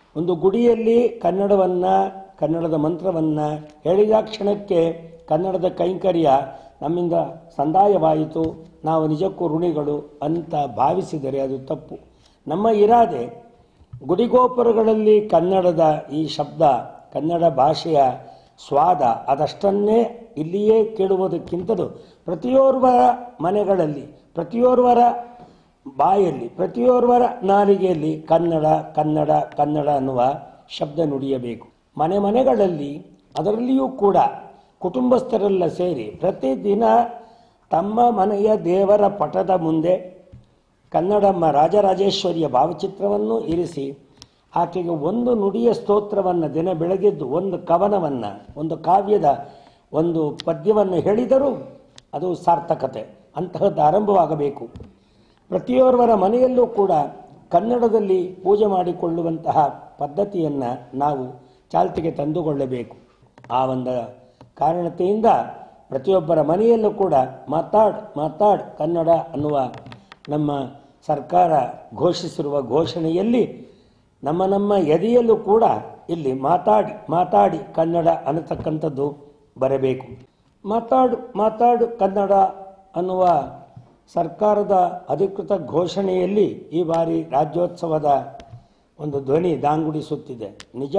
ಒಂದು ಗುಡಿಯಲ್ಲಿ ಕನ್ನಡವನ್ನು ಕನ್ನಡದ ಮಂತ್ರವನ್ನು ಹೇಳಿದ ಕ್ಷಣಕ್ಕೆ ಕನ್ನಡದ ಕೈಂಕರ್ಯ ನಮ್ಮಿಂದ ಸಂದಾಯವಾಯಿತು ನಾವು ನಿಜಕ್ಕೂ ಋಣಿಗಳು ಅಂತ ಭಾವಿಸಿದರೆ ಅದು ತಪ್ಪು ನಮ್ಮ ಇರಾದೆ ಗುಡಿಗೋಪುರಗಳಲ್ಲಿ ಕನ್ನಡದ ಈ ಶಬ್ದ ಕನ್ನಡ ಭಾಷೆಯ ಸ್ವಾದ ಅದಷ್ಟನ್ನೇ ಇಲ್ಲಿಯೇ ಕೇಳುವುದಕ್ಕಿಂತಲೂ ಪ್ರತಿಯೋರ್ವರ ಮನೆಗಳಲ್ಲಿ ಪ್ರತಿಯೋರ್ವರ ಬಾಯಲ್ಲಿ ಪ್ರತಿಯೋರ್ವರ ನಾಲಿಗೆಯಲ್ಲಿ ಕನ್ನಡ ಕನ್ನಡ ಕನ್ನಡ ಅನ್ನುವ ಶಬ್ದ ನುಡಿಯಬೇಕು ಮನೆ ಮನೆಗಳಲ್ಲಿ ಅದರಲ್ಲಿಯೂ ಕೂಡ ಕುಟುಂಬಸ್ಥರೆಲ್ಲ ಸೇರಿ ಪ್ರತಿದಿನ ತಮ್ಮ ಮನೆಯ ದೇವರ ಪಟದ ಮುಂದೆ ಕನ್ನಡಮ್ಮ ರಾಜರಾಜೇಶ್ವರಿಯ ಭಾವಚಿತ್ರವನ್ನು ಇರಿಸಿ ಆಕೆಗೆ ಒಂದು ನುಡಿಯ ಸ್ತೋತ್ರವನ್ನು ದಿನ ಬೆಳಗೆದ್ದು ಒಂದು ಕವನವನ್ನು ಒಂದು ಕಾವ್ಯದ ಒಂದು ಪದ್ಯವನ್ನು ಹೇಳಿದರೂ ಅದು ಸಾರ್ಥಕತೆ ಅಂತಹದ್ದು ಆರಂಭವಾಗಬೇಕು ಪ್ರತಿಯೋರ್ವರ ಮನೆಯಲ್ಲೂ ಕೂಡ ಕನ್ನಡದಲ್ಲಿ ಪೂಜೆ ಮಾಡಿಕೊಳ್ಳುವಂತಹ ಪದ್ಧತಿಯನ್ನು ನಾವು ಚಾಲ್ತಿಗೆ ತಂದುಕೊಳ್ಳಬೇಕು ಆ ಒಂದು ಕಾರಣತೆಯಿಂದ ಪ್ರತಿಯೊಬ್ಬರ ಮನೆಯಲ್ಲೂ ಕೂಡ ಮಾತಾಡ್ ಮಾತಾಡ್ ಕನ್ನಡ ಅನ್ನುವ ನಮ್ಮ ಸರ್ಕಾರ ಘೋಷಿಸಿರುವ ಘೋಷಣೆಯಲ್ಲಿ ನಮ್ಮ ನಮ್ಮ ಎದೆಯಲ್ಲೂ ಕೂಡ ಇಲ್ಲಿ ಮಾತಾಡಿ ಮಾತಾಡಿ ಕನ್ನಡ ಅನ್ನತಕ್ಕಂಥದ್ದು ಬರಬೇಕು ಮಾತಾಡು ಮಾತಾಡು ಕನ್ನಡ ಅನ್ನುವ ಸರ್ಕಾರದ ಅಧಿಕೃತ ಘೋಷಣೆಯಲ್ಲಿ ಈ ಬಾರಿ ರಾಜ್ಯೋತ್ಸವದ ಒಂದು ಧ್ವನಿ ದಾಂಗುಡಿಸುತ್ತಿದೆ ನಿಜ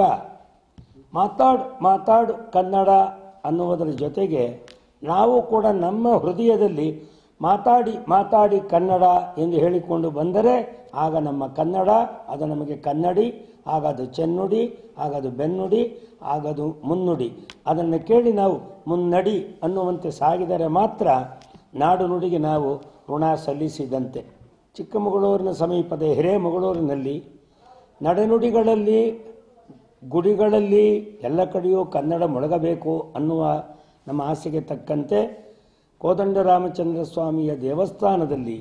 ಮಾತಾಡು ಮಾತಾಡು ಕನ್ನಡ ಅನ್ನುವುದರ ಜೊತೆಗೆ ನಾವು ಕೂಡ ನಮ್ಮ ಹೃದಯದಲ್ಲಿ ಮಾತಾಡಿ ಮಾತಾಡಿ ಕನ್ನಡ ಎಂದು ಹೇಳಿಕೊಂಡು ಬಂದರೆ ಆಗ ನಮ್ಮ ಕನ್ನಡ ಅದು ನಮಗೆ ಕನ್ನಡಿ ಆಗ ಅದು ಚೆನ್ನುಡಿ ಆಗ ಅದು ಬೆನ್ನುಡಿ ಆಗ ಅದು ಮುನ್ನುಡಿ ಅದನ್ನು ಕೇಳಿ ನಾವು ಮುನ್ನಡಿ ಅನ್ನುವಂತೆ ಸಾಗಿದರೆ ಮಾತ್ರ ನಾಡು ನುಡಿಗೆ ನಾವು ಋಣ ಸಲ್ಲಿಸಿದಂತೆ ಚಿಕ್ಕಮಗಳೂರಿನ ಸಮೀಪದ ಹಿರೇಮಗಳೂರಿನಲ್ಲಿ ನಡೆನುಡಿಗಳಲ್ಲಿ ಗುಡಿಗಳಲ್ಲಿ ಎಲ್ಲ ಕಡೆಯೂ ಕನ್ನಡ ಮೊಳಗಬೇಕು ಅನ್ನುವ ನಮ್ಮ ಆಸೆಗೆ ತಕ್ಕಂತೆ ಕೋದಂಡರಾಮಚಂದ್ರ ಸ್ವಾಮಿಯ ದೇವಸ್ಥಾನದಲ್ಲಿ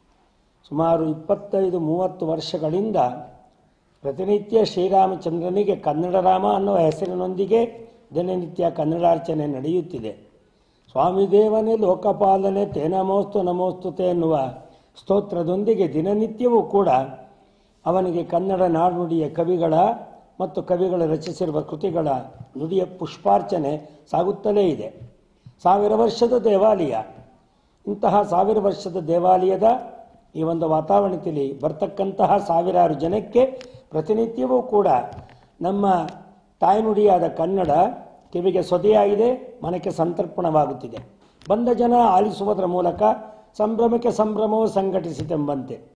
ಸುಮಾರು ಇಪ್ಪತ್ತೈದು ಮೂವತ್ತು ವರ್ಷಗಳಿಂದ ಪ್ರತಿನಿತ್ಯ ಶ್ರೀರಾಮಚಂದ್ರನಿಗೆ ಕನ್ನಡ ರಾಮ ಅನ್ನುವ ಹೆಸರಿನೊಂದಿಗೆ ದಿನನಿತ್ಯ ಕನ್ನಡಾರ್ಚನೆ ನಡೆಯುತ್ತಿದೆ ಸ್ವಾಮಿ ದೇವನೇ ಲೋಕಪಾಲನೆ ತೇ ನಮೋಸ್ತು ನಮೋಸ್ತುತೆ ಎನ್ನುವ ಸ್ತೋತ್ರದೊಂದಿಗೆ ದಿನನಿತ್ಯವೂ ಕೂಡ ಅವನಿಗೆ ಕನ್ನಡ ನಾಡುನುಡಿಯ ಕವಿಗಳ ಮತ್ತು ಕವಿಗಳು ರಚಿಸಿರುವ ಕೃತಿಗಳ ನುಡಿಯ ಪುಷ್ಪಾರ್ಚನೆ ಸಾಗುತ್ತಲೇ ಇದೆ ಸಾವಿರ ವರ್ಷದ ದೇವಾಲಯ ಇಂತಹ ಸಾವಿರ ವರ್ಷದ ದೇವಾಲಯದ ಈ ಒಂದು ವಾತಾವರಣದಲ್ಲಿ ಬರ್ತಕ್ಕಂತಹ ಸಾವಿರಾರು ಜನಕ್ಕೆ ಪ್ರತಿನಿತ್ಯವೂ ಕೂಡ ನಮ್ಮ ತಾಯ್ನುಡಿಯಾದ ಕನ್ನಡ ಕಿವಿಗೆ ಸೊದೆಯಾಗಿದೆ ಮನಕ್ಕೆ ಸಂತರ್ಪಣವಾಗುತ್ತಿದೆ ಬಂದ ಜನ ಆಲಿಸುವುದರ ಮೂಲಕ ಸಂಭ್ರಮಕ್ಕೆ ಸಂಭ್ರಮವು ಸಂಘಟಿಸಿತೆಂಬಂತೆ